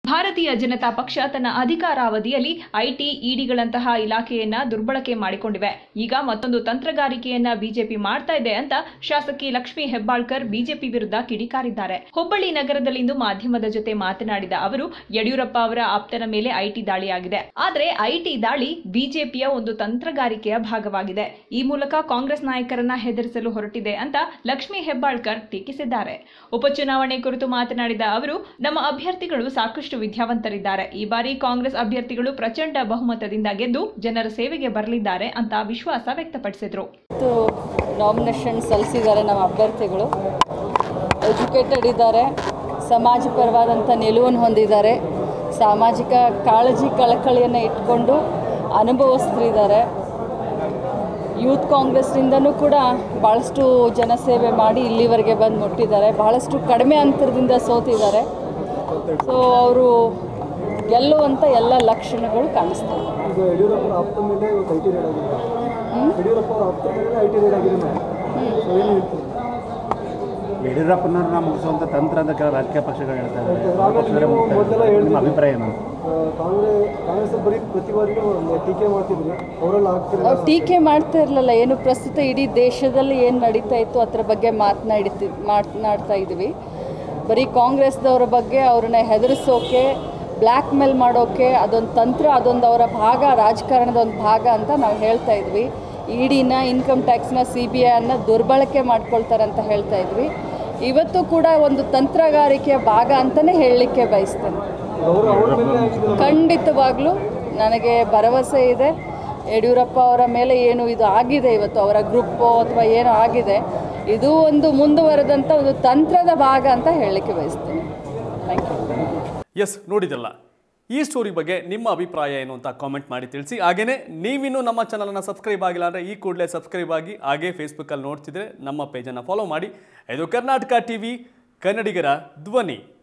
ಭಾರತೀಯ ಜನತಾ ಪಕ್ಷ ತನ್ನ ಅಧಿಕಾರಾವಧಿಯಲ್ಲಿ ಐಟಿ ಇಡಿಗಳಂತಹ ಇಲಾಖೆಯನ್ನ ದುರ್ಬಳಕೆ ಮಾಡಿಕೊಂಡಿವೆ ಈಗ ಮತ್ತೊಂದು ತಂತ್ರಗಾರಿಕೆಯನ್ನ ಬಿಜೆಪಿ ಮಾಡ್ತಾ ಇದೆ ಅಂತ ಶಾಸಕಿ ಲಕ್ಷ್ಮೀ ಹೆಬ್ಬಾಳ್ಕರ್ ಬಿಜೆಪಿ ವಿರುದ್ಧ ಕಿಡಿಕಾರಿದ್ದಾರೆ ಹುಬ್ಬಳ್ಳಿ ನಗರದಲ್ಲಿಂದು ಮಾಧ್ಯಮದ ಜೊತೆ ಮಾತನಾಡಿದ ಅವರು ಯಡಿಯೂರಪ್ಪ ಅವರ ಆಪ್ತನ ಮೇಲೆ ಐಟಿ ದಾಳಿಯಾಗಿದೆ ಆದರೆ ಐಟಿ ದಾಳಿ ಬಿಜೆಪಿಯ ಒಂದು ತಂತ್ರಗಾರಿಕೆಯ ಭಾಗವಾಗಿದೆ ಈ ಮೂಲಕ ಕಾಂಗ್ರೆಸ್ ನಾಯಕರನ್ನ ಹೆದರಿಸಲು ಹೊರಟಿದೆ ಅಂತ ಲಕ್ಷ್ಮೀ ಹೆಬ್ಬಾಳ್ಕರ್ ಟೀಕಿಸಿದ್ದಾರೆ ಉಪಚುನಾವಣೆ ಕುರಿತು ಮಾತನಾಡಿದ ಅವರು ನಮ್ಮ ಅಭ್ಯರ್ಥಿಗಳು ಸಾಕಷ್ಟು ವಿದ್ಯಾವಂತರಿದ್ದಾರೆ ಈ ಬಾರಿ ಕಾಂಗ್ರೆಸ್ ಅಭ್ಯರ್ಥಿಗಳು ಪ್ರಚಂಡ ಬಹುಮತದಿಂದ ಗೆದ್ದು ಜನರ ಸೇವೆಗೆ ಬರಲಿದ್ದಾರೆ ಅಂತ ವಿಶ್ವಾಸ ವ್ಯಕ್ತಪಡಿಸಿದರು ಇವತ್ತು ನಾಮಿನೇಷನ್ ಸಲ್ಲಿಸಿದ್ದಾರೆ ನಮ್ಮ ಅಭ್ಯರ್ಥಿಗಳು ಎಜುಕೇಟೆಡ್ ಇದ್ದಾರೆ ಸಮಾಜಪರವಾದಂಥ ನಿಲುವನ್ನು ಹೊಂದಿದ್ದಾರೆ ಸಾಮಾಜಿಕ ಕಾಳಜಿ ಕಳಕಳಿಯನ್ನು ಇಟ್ಕೊಂಡು ಅನುಭವಸ್ಥರಿದ್ದಾರೆ ಯೂತ್ ಕಾಂಗ್ರೆಸ್ನಿಂದನೂ ಕೂಡ ಭಾಳಷ್ಟು ಜನಸೇವೆ ಮಾಡಿ ಇಲ್ಲಿವರೆಗೆ ಬಂದು ಮುಟ್ಟಿದ್ದಾರೆ ಭಾಳಷ್ಟು ಕಡಿಮೆ ಅಂತರದಿಂದ ಸೋತಿದ್ದಾರೆ ಸೊ ಅವರು ಗೆಲ್ಲುವಂಥ ಎಲ್ಲ ಲಕ್ಷಣಗಳು ಕಾಣಿಸ್ತವೆ ಈಗ ಯಡಿಯೂರಪ್ಪರ ಆಪ್ತ ಮೇಲೆ ಇವತ್ತು ಐ ಟಿ ರೇಡ್ ಆಗಿದೆ ಯಡಿಯೂರಪ್ಪ ಅವರ ಆಪ್ತ ಮೇಲೆ ಐ ಟಿ ರೇಡ್ ಆಗಿದೆ ಸೊ ಏನು ಹೇಳ್ತೀರಿ ಯಡಿಯೂರಪ್ಪನವ್ರನ್ನ ಮುಗಿಸುವಂಥ ತಂತ್ರ ಅಂತ ಕೆಲವು ರಾಜಕೀಯ ಪಕ್ಷಗಳು ಹೇಳ್ತಾ ಆಮೇಲೆ ನೀವು ಮೊದಲೆಲ್ಲ ಇದ್ದಾರೆ ಹೇಳ್ತಿದ್ರಿ. ನಿಮ್ಮ ಅಭಿಪ್ರಾಯ ಏನು ಆ, ಕಾಂಗ್ರೆಸ್ ಕಾಂಗ್ರೆಸ್ ಬರೀ ಪ್ರತಿ ಬಾರಿನೂ ಒಂದು ಟೀಕೆ ಮಾಡ್ತಿದ್ರು ಅವರೆಲ್ಲ ಆಗ್ತಿರಲಿಲ್ಲ ಅವ್ರು ಟೀಕೆ ಮಾಡ್ತಾ ಇರಲಿಲ್ಲ ಏನು ಪ್ರಸ್ತುತ ಇಡೀ ದೇಶದಲ್ಲಿ ಏನು ನಡೀತಾ ಇತ್ತು ಅದರ ಬಗ್ಗೆ ಮಾತನಾಡಿತಿ ಮಾತನಾಡ್ತಾ ಇದ್ವಿ ಬರೀ ಕಾಂಗ್ರೆಸ್ದವ್ರ ಬಗ್ಗೆ ಅವ್ರನ್ನ ಹೆದರಿಸೋಕೆ ಬ್ಲ್ಯಾಕ್ ಮೇಲ್ ಮಾಡೋಕೆ ಅದೊಂದು ತಂತ್ರ ಅದೊಂದು ಅವರ ಭಾಗ ರಾಜಕಾರಣದ ಒಂದು ಭಾಗ ಅಂತ ನಾವು ಹೇಳ್ತಾ ಇದ್ವಿ ಇಡಿನ ಇನ್ಕಮ್ ಟ್ಯಾಕ್ಸ್ನ ಸಿ ಬಿ ಐನ ದುರ್ಬಳಕೆ ಮಾಡ್ಕೊಳ್ತಾರೆ ಅಂತ ಹೇಳ್ತಾ ಇದ್ವಿ ಇವತ್ತು ಕೂಡ ಒಂದು ತಂತ್ರಗಾರಿಕೆಯ ಭಾಗ ಅಂತಲೇ ಹೇಳಲಿಕ್ಕೆ ಬಯಸ್ತೇನೆ ಅವರು ಅವ್ರ ಮೇಲೆ ಆಗಿದೆ ಖಂಡಿತವಾಗ್ಲೂ ನನಗೆ ಭರವಸೆ ಇದೆ ಯಡಿಯೂರಪ್ಪ ಅವರ ಮೇಲೆ ಏನು ಇದು ಆಗಿದೆ ಇವತ್ತು ಅವರ ಗ್ರೂಪು ಅಥವಾ ಏನೋ ಆಗಿದೆ ಇದು ಒಂದು ಮುಂದುವರೆದಂಥ ಒಂದು ತಂತ್ರದ ಭಾಗ ಅಂತ ಹೇಳಲಿಕ್ಕೆ ಬಯಸ್ತೀನಿ ಥ್ಯಾಂಕ್ ಯು ಎಸ್ ನೋಡಿದ್ರಲ್ಲ ಈ ಸ್ಟೋರಿ ಬಗ್ಗೆ ನಿಮ್ಮ ಅಭಿಪ್ರಾಯ ಏನು ಅಂತ ಕಾಮೆಂಟ್ ಮಾಡಿ ತಿಳಿಸಿ ಹಾಗೆಯೇ ನೀವಿನ್ನೂ ನಮ್ಮ ಚಾನಲನ್ನು ಸಬ್ಸ್ಕ್ರೈಬ್ ಆಗಿಲ್ಲ ಅಂದರೆ ಈ ಕೂಡಲೇ ಸಬ್ಸ್ಕ್ರೈಬ್ ಆಗಿ ಹಾಗೇ ಫೇಸ್ಬುಕ್ಕಲ್ಲಿ ನೋಡ್ತಿದ್ರೆ ನಮ್ಮ ಪೇಜನ್ನು ಫಾಲೋ ಮಾಡಿ ಇದು ಕರ್ನಾಟಕ ಟಿ ವಿ ಕನ್ನಡಿಗರ ಧ್ವನಿ